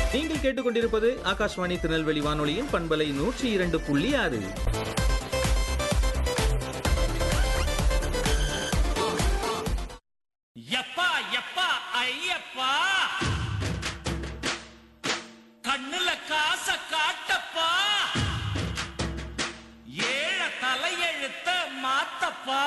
நீங்கள் கேட்டுக்கொண்டிருப்பது ஆகாஷ்வாணி திருநெல்வேலி வானொலியின் பண்பலை நூற்றி இரண்டு புள்ளி ஆறு எப்பா எப்பா ஐயப்பா கண்ணுல காச காட்டப்பா ஏழ தலையெழுத்த மாத்தப்பா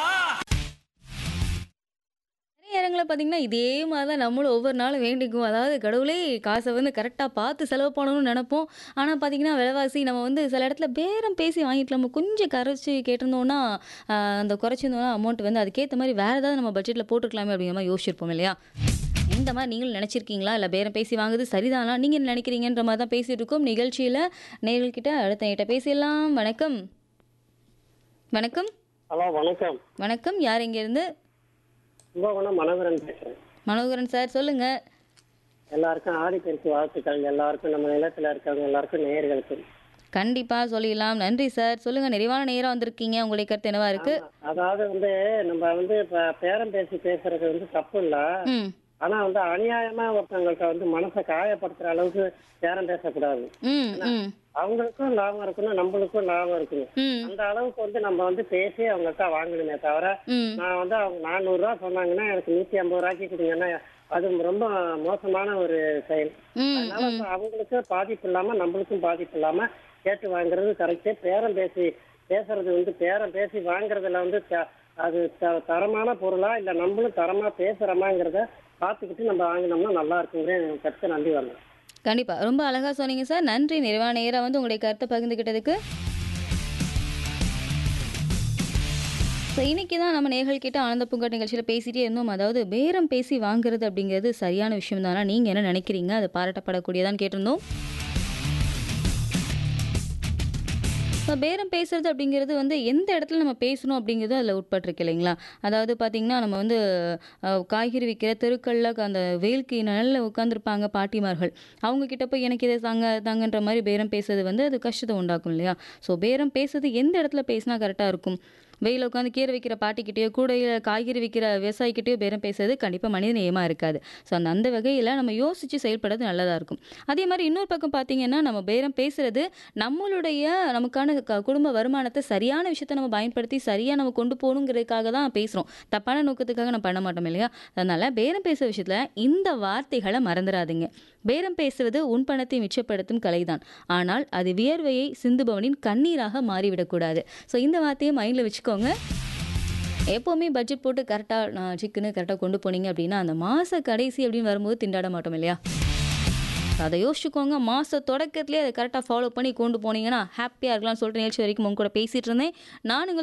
நிறைய இடங்களில் பார்த்தீங்கன்னா இதே மாதிரி தான் நம்மளும் ஒவ்வொரு நாளும் வேண்டிக்குவோம் அதாவது கடவுளே காசை வந்து கரெக்டாக பார்த்து செலவு பண்ணணும்னு நினைப்போம் ஆனால் பார்த்தீங்கன்னா விலைவாசி நம்ம வந்து சில இடத்துல பேரம் பேசி வாங்கிட்டு நம்ம கொஞ்சம் கரைச்சி கேட்டிருந்தோம்னா ஆஹ், அந்த குறைச்சிருந்தோம்னா அமௌண்ட் வந்து அதுக்கேற்ற மாதிரி வேறு ஏதாவது நம்ம பட்ஜெட்டில் போட்டுக்கலாமே அப்படிங்கிற மாதிரி யோசிச்சிருப்போம் இல்லையா இந்த மாதிரி நீங்களும் நினச்சிருக்கீங்களா இல்லை பேரம் பேசி வாங்குறது சரிதானா நீங்கள் என்ன நினைக்கிறீங்கன்ற மாதிரி தான் பேசிட்டு இருக்கோம் நிகழ்ச்சியில் நேர்கள்கிட்ட அடுத்த கிட்ட பேசிடலாம் வணக்கம் வணக்கம் ஹலோ வணக்கம் வணக்கம் யார் இங்கேருந்து கும்பகோணம் மனோகரன் பேசுறேன் மனோகரன் சார் சொல்லுங்கள் எல்லாருக்கும் ஆடிப்பெருக்கு வாழ்த்துக்கள் எல்லாருக்கும் நம்ம நிலத்துல இருக்கவங்க எல்லாருக்கும் நேயர்களுக்கும் கண்டிப்பா சொல்லிடலாம் நன்றி சார் சொல்லுங்க நிறைவான நேரம் வந்திருக்கீங்க உங்களுடைய கருத்து என்னவா இருக்கு அதாவது வந்து நம்ம வந்து இப்ப பேரம் பேசி பேசுறது வந்து தப்பு இல்ல ம் ஆனா வந்து அநியாயமா ஒருத்தவங்கள்ட்ட வந்து மனசை காயப்படுத்துற அளவுக்கு பேரம் பேசக்கூடாது ம் ம் அவங்களுக்கும் லாபம் இருக்கணும் நம்மளுக்கும் லாபம் இருக்கணும் ம் அந்த அளவுக்கு வந்து நம்ம வந்து பேசி அவங்கள்ட்ட வாங்கணுமே தவிர ம் நான் வந்து அவங்க நானூறு ரூபா சொன்னாங்கன்னா எனக்கு நூத்தி ஐம்பது ரூபாய்க்கு கொடுங்கன்னா அது ரொம்ப மோசமான ஒரு செயல் ம் அதனால இப்ப அவங்களுக்கு பாதிப்பு இல்லாம நம்மளுக்கும் பாதிப்பு இல்லாம கேட்டு வாங்குறது கரெக்டே பேரம் பேசி பேசுறது வந்து பேரம் பேசி வாங்குறதுல வந்து த- அது த- தரமான பொருளா இல்ல நம்மளும் தரமா பேசுறோமாங்கிறத பார்த்துக்கிட்டு நம்ம வாங்கினோம்னா நல்லா இருக்குங்கிற எனக்கு கருத்து நன்றி வரணும் கண்டிப்பா ரொம்ப அழகா சொன்னீங்க சார் நன்றி நிறைவான நேரம் வந்து உங்களுடைய கருத்தை பகிர்ந்துக்கிட்டதுக்கு ஸோ இன்னைக்கு தான் நம்ம நேர்கள் கிட்ட ஆனந்த பூங்காட் நிகழ்ச்சியில் பேசிட்டே இருந்தோம் அதாவது பேரம் பேசி வாங்குறது அப்படிங்கிறது சரியான விஷயம் தானா நீங்கள் என்ன நினைக்கிறீங்க அது பாராட்டப்படக்கூடியதான்னு கேட்டிருந்தோம் ஸோ பேரம் பேசுறது அப்படிங்கிறது வந்து எந்த இடத்துல நம்ம பேசணும் அப்படிங்கிறது அதில் உட்பட்டிருக்கு இல்லைங்களா அதாவது பார்த்திங்கன்னா நம்ம வந்து அஹ், காய்கறி விற்கிற தெருக்களில் அந்த வெயிலுக்கு நிழல்ல உட்காந்துருப்பாங்க பாட்டிமார்கள் அவங்க கிட்ட போய் எனக்கு இதை தாங்க தாங்கன்ற மாதிரி பேரம் பேசுறது வந்து அது கஷ்டத்தை உண்டாக்கும் இல்லையா ஸோ பேரம் பேசுறது எந்த இடத்துல பேசினா கரெக்டாக இருக்கும் வெயில உட்காந்து கீரை விற்கிற பாட்டிக்கிட்டேயோ கூடையில் காய்கறி விற்கிற விவசாயிக்கிட்டேயோ பேரம் பேசுறது கண்டிப்பாக மனித நேயமாக இருக்காது ஸோ அந்த அந்த வகையில் நம்ம யோசித்து செயல்படுறது நல்லதாக இருக்கும் அதே மாதிரி இன்னொரு பக்கம் பார்த்தீங்கன்னா நம்ம பேரம் பேசுறது நம்மளுடைய நமக்கான க- குடும்ப வருமானத்தை சரியான விஷயத்தை நம்ம பயன்படுத்தி சரியாக நம்ம கொண்டு போகணுங்கிறதுக்காக தான் பேசுகிறோம் தப்பான நோக்கத்துக்காக நம்ம பண்ண மாட்டோம் இல்லையா அதனால் பேரம் பேசுகிற விஷயத்தில் இந்த வார்த்தைகளை மறந்துடாதீங்க பேரம் பேசுவது உன் பணத்தை மிச்சப்படுத்தும் கலைதான் ஆனால் அது வியர்வையை சிந்துபவனின் கண்ணீராக மாறிவிடக்கூடாது ஸோ இந்த வார்த்தையை மைண்டில் வச்சுக்கோங்க எப்போவுமே பட்ஜெட் போட்டு கரெக்டாக நான் சிக்கனு கரெக்டாக கொண்டு போனீங்க அப்படின்னா அந்த மாத கடைசி அப்படின்னு வரும்போது திண்டாட மாட்டோம் இல்லையா அதை யோசிச்சுக்கோங்க மாத தொடக்கத்துலேயே அதை கரெக்டாக ஃபாலோ பண்ணி கொண்டு போனீங்கன்னா ஹாப்பியாக இருக்கலாம்னு சொல்லிட்டு நிகழ்ச்சி வரைக்கும் உங்க கூட பேசிகிட்டு இருந்தேன் நான் உங்கள்